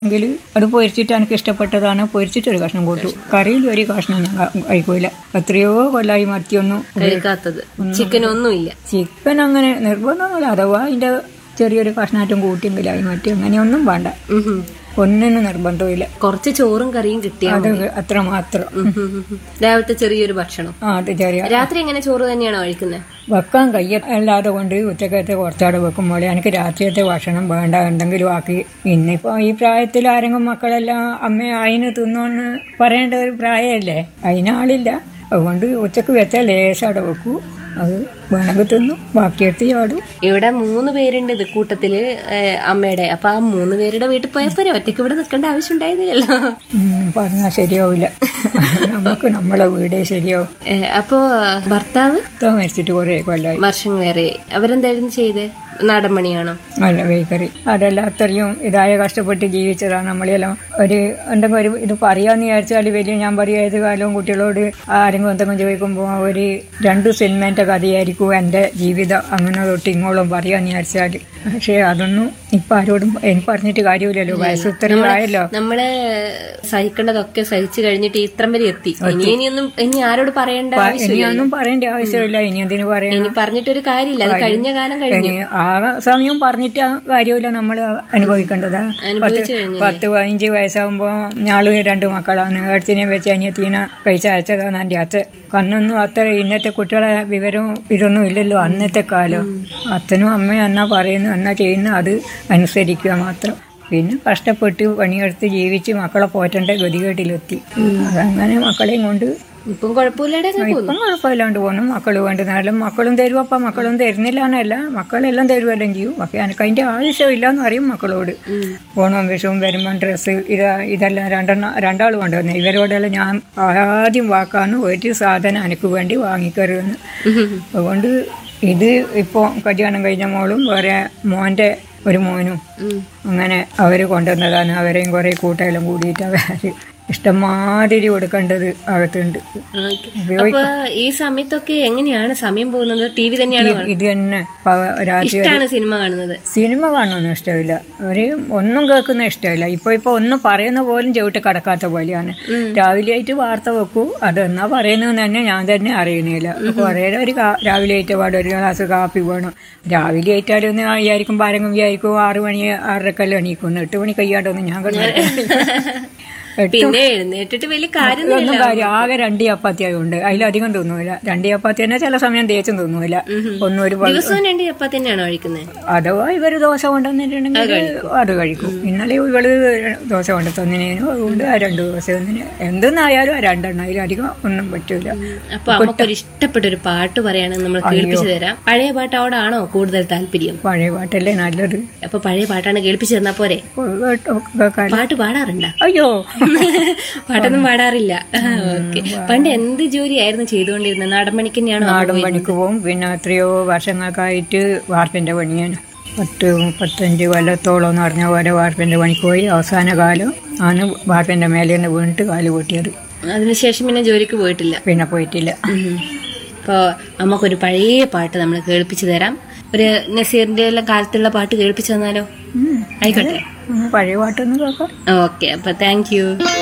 എങ്കിൽ അത് പൊരിച്ചിട്ട് എനിക്ക് ഇഷ്ടപ്പെട്ടതാണ് പൊരിച്ചിട്ട് ഒരു കഷ്ണം കൂട്ടു കറിയിൽ ഒരു കഷ്ണം ഞാൻ ക- കഴിക്കൂല എത്രയോ കൊല്ലായി മത്തിയൊന്നും കഴിക്കാത്തത് ചിക്കൻ ഒന്നുമില്ല ചിക്കൻ അങ്ങനെ നിർബന്ധമൊന്നുമില്ല അഥവാ അതിന്റെ ചെറിയൊരു കഷ്ണാറ്റം കൂട്ടിയെങ്കിലായി മറ്റേ അങ്ങനെയൊന്നും വേണ്ട ഉം ഉം. ഒന്നിനും നിർബന്ധമില്ല കുറച്ച് ചോറും കറിയും കിട്ടിയാൽ അത് അത്ര മാത്രം രാവിലത്തെ ചെറിയൊരു ഭക്ഷണം ആ അത് ചെറിയ രാത്രി എങ്ങനെ ചോറ് തന്നെയാണോ കഴിക്കുന്നത് വെക്കാൻ കയ്യല്ലാതെ കൊണ്ട് ഉച്ചക്കത്തെ കുറച്ചാട് വെക്കുമ്പോൾ എനിക്ക് രാത്രിയത്തെ ഭക്ഷണം വേണ്ട എന്തെങ്കിലും ആക്കി ഇന്നിപ്പോ ഈ പ്രായത്തിൽ ആരെങ്കിലും മക്കളെല്ലാം അമ്മ അതിന് തിന്നോന്ന് പറയേണ്ട ഒരു പ്രായമല്ലേ അതിനാളില്ല അതുകൊണ്ട് ഉച്ചക്ക് വെച്ചാൽ ലേശാടെ വെക്കൂ അത് വേണമെങ്കിൽ തിന്നു ബാക്കിയെടുത്ത് ചാടും ഇവിടെ മൂന്ന് പേരുണ്ട് ഇത് കൂട്ടത്തില് ഏഹ്, അമ്മയുടെ അപ്പൊ ആ മൂന്ന് പേരുടെ വീട്ടിൽ പോയപ്പോ ഒറ്റയ്ക്ക് ഇവിടെ നിൽക്കേണ്ട ആവശ്യം ഉണ്ടായിരുന്നില്ലല്ലോ ഉം, പറഞ്ഞാൽ ശരിയാവില്ല നമുക്ക് നമ്മളെ വീടേ ശരിയാവും ഏഹ്, അപ്പോ ഭർത്താവ് ഇത്തവണ മരിച്ചിട്ട് കുറേ കൊല്ലായി വർഷം വേറെ അവരെന്തായിരുന്നു ചെയ്ത് നാടൻ പണിയാണോ നല്ല ബേക്കറി അതെല്ലാം അത്രയും ഇതായ കഷ്ടപ്പെട്ട് ജീവിച്ചതാണ് നമ്മളെല്ലാം ഒരു എന്തെങ്കിലും ഒരു ഇത് പറയാന്ന് വിചാരിച്ചാൽ വലിയ ഞാൻ പറയാം ഏത് കാലവും കുട്ടികളോട് ആരെങ്കിലും എന്തെങ്കിലും ചോദിക്കുമ്പോൾ ഒരു രണ്ട് സിനിമേൻ്റെ കഥയായിരിക്കും എൻ്റെ ജീവിതം അങ്ങനെ തൊട്ട് ഇങ്ങോളം പറയാന്ന് വിചാരിച്ചാൽ പക്ഷേ അതൊന്നും ഇപ്പം ആരോടും എനിക്ക് പറഞ്ഞിട്ട് കാര്യമില്ലല്ലോ വയസ്സ് ഇത്രയും ആയല്ലോ നമ്മള് സഹിക്കേണ്ടതൊക്കെ സഹിച്ചു കഴിഞ്ഞിട്ട് ഇത്രം വരെ എത്തി ഇനി ഇനിയൊന്നും ഇനി ആരോട് പറയേണ്ട ആവശ്യമില്ല ഇനിയൊന്നും പറയേണ്ട ആവശ്യമില്ല ഇനി എന്തിനു പറയാൻ ഇനി പറഞ്ഞിട്ടൊരു കാര്യമില്ല അത് കഴിഞ്ഞ കാലം കഴിഞ്ഞു ഇനി ആ സമയം പറഞ്ഞിട്ട് ആ കാര്യമില്ല നമ്മൾ അനുഭവിക്കേണ്ടതാ പത്ത് അനുഭവിച്ചു കഴിഞ്ഞു പത്ത് പതിനഞ്ച് വയസ്സാകുമ്പോൾ ഞാള് രണ്ട് മക്കളാണ് അടുത്തിനെ വെച്ച് അനിയത്തീനെ കഴിച്ച അയച്ചതാണ് എൻ്റെ അച്ഛൻ അന്നൊന്നും അത്ര ഇന്നത്തെ കുട്ടികളെ വിവരവും ഇതൊന്നും ഇല്ലല്ലോ അന്നത്തെ കാലം അച്ഛനും അമ്മയും എന്നാ പറയുന്നു എന്നാ ചെയ്യുന്നു അത് അനുസരിക്കുക മാത്രം പിന്നെ കഷ്ടപ്പെട്ട് പണിയെടുത്ത് ജീവിച്ച് മക്കളെ പോറ്റേണ്ട ഗതികേട്ടിലെത്തി അതങ്ങനെ മക്കളെയും കൊണ്ട് ഇപ്പം കുഴപ്പമില്ലാതെ അങ്ങ് പോകുന്നു ഇപ്പം കുഴപ്പമില്ലാണ്ട് പോകുന്നു മക്കൾ വേണ്ടുന്നാലും മക്കളും തരും അപ്പം മക്കളും തരുന്നില്ല എന്നല്ല മക്കളെല്ലാം തരുമെല്ലാം ചെയ്യും പക്ഷെ എനിക്ക് അതിൻ്റെ ആവശ്യമില്ല എന്ന് പറയും മക്കളോട് ഓണവും വിഷവും വരുമ്പം ഡ്രസ്സ് ഇത് ഇതെല്ലാം രണ്ടെണ്ണം രണ്ടാൾ കൊണ്ടുവന്നു ഇവരോടെല്ലാം ഞാൻ ആദ്യം വാക്കാന്ന് ഒരു സാധനം എനിക്ക് വേണ്ടി വാങ്ങിക്കരുതെന്ന് അതുകൊണ്ട് ഇത് ഇപ്പോൾ കല്യാണം കഴിഞ്ഞ മോളും വേറെ മോൻ്റെ ഒരു മോനും അങ്ങനെ അവർ കൊണ്ടുവന്നതാണ് അവരെയും കുറേ കൂട്ടെല്ലാം കൂടിയിട്ട് അവർ ഇഷ്ടംമാതിരി കൊടുക്കേണ്ടത് അകത്തുണ്ട് ഓക്കേ. അപ്പൊ ഈ സമയത്തൊക്കെ എങ്ങനെയാണ് സമയം പോകുന്നത് ടി വി തന്നെയാണ് കാണുന്നത്? ഇത് തന്നെ പ- രാത്രി ഇഷ്ടമാണ് സിനിമ കാണുന്നത് സിനിമ കാണുന്നൊന്നും ഇഷ്ടമില്ല ഒരു ഒന്നും കേൾക്കുന്ന ഇഷ്ടമില്ല ഇപ്പൊ ഇപ്പൊ ഒന്നും പറയുന്ന പോലും ചവിട്ട് കടക്കാത്ത പോലെയാണ് രാവിലെ ആയിട്ട് വാർത്ത വെക്കൂ അത് എന്നാ പറയുന്നതെന്ന് തന്നെ ഞാൻ തന്നെ അറിയുന്നില്ല കുറേ ഒരു കാ- രാവിലെ ആയിട്ട് പാട് ഒരു ഗ്ലാസ് കാപ്പി വേണം രാവിലെ ആയിട്ടാലും വിചാരിക്കും ആരെങ്കിലും വിചാരിക്കും ആറ് മണി ആറരക്കല്ല എണീക്കുന്നു എട്ട് മണി കയ്യാണ്ടൊന്നും ഞാൻ കിടന്നു പിന്നെ എഴുന്നേറ്റിട്ട് വലിയ കാര്യം ഒന്നും കാര്യം ആകെ രണ്ട് ചപ്പാത്തി ആയതുകൊണ്ട് അതിലധികം തിന്നൂല രണ്ട് ചപ്പാത്തി തന്നെ ചില സമയം തേച്ചും തിന്നൂല ഒന്നും ഒരു പ- ദിവസവും രണ്ട് ചപ്പാത്തി തന്നെയാണോ കഴിക്കുന്നത് അഥവാ ഇവര് ദോശ കൊണ്ടുവന്നിട്ടുണ്ടെങ്കിൽ അത് കഴിക്കും ഇന്നലെ ഇവള് ദോശ കൊണ്ട് തന്നിനു അതുകൊണ്ട് ആ രണ്ട് ദോശ തന്നിന് എന്തെന്നായാലും ആ രണ്ടെണ്ണം അതിലധികം ഒന്നും പറ്റൂല അപ്പൊ അമ്മക്കൊരു ഇഷ്ടപ്പെട്ട ഒരു പാട്ട് പറയാണെന്ന് നമ്മൾ കേൾപ്പിച്ചു തരാം പഴയ പാട്ട് അവിടെ ആണോ കൂടുതൽ താല്പര്യം പഴയ പാട്ടല്ലേ നല്ലത് അപ്പൊ പഴയ പാട്ടാണ് കേൾപ്പിച്ചു തന്നാ പോരെ കേട്ടോ, കേൾക്കാലോ. പാട്ട് പാടാറുണ്ടോ അയ്യോ പാട്ടൊന്നും പാടാറില്ല ഓക്കെ പണ്ട് എന്ത് ജോലിയായിരുന്നു ചെയ്തുകൊണ്ടിരുന്നത് നാടൻ പണിക്ക് തന്നെയാണോ നാടൻ പണിക്ക് പോകും പിന്നെ എത്രയോ വർഷങ്ങൾക്കായിട്ട് വാർപ്പിന്റെ പണിയാണ് പത്ത് മുപ്പത്തഞ്ച് കൊല്ലത്തോളം എന്ന് പറഞ്ഞ പോലെ വാർപ്പിന്റെ പണിക്ക് പോയി അവസാന കാലം ആണ് വാർപ്പിന്റെ മേലെ നിന്ന് വീണിട്ട് കാല് പൊട്ടിയത് അതിനുശേഷം പിന്നെ ജോലിക്ക് പോയിട്ടില്ല പിന്നെ പോയിട്ടില്ല ഉം. അപ്പൊ അമ്മക്കൊരു പഴയ പാട്ട് നമ്മൾ കേൾപ്പിച്ചു തരാം ഒരു നസീറിന്റെ എല്ലാം കാലത്തുള്ള പാട്ട് കേൾപ്പിച്ചു തന്നാലോ ഉം. ആയിക്കോട്ടെ ഉം, പഴയ പാട്ടൊന്നും കേൾക്കാം ഓക്കെ അപ്പൊ താങ്ക് യു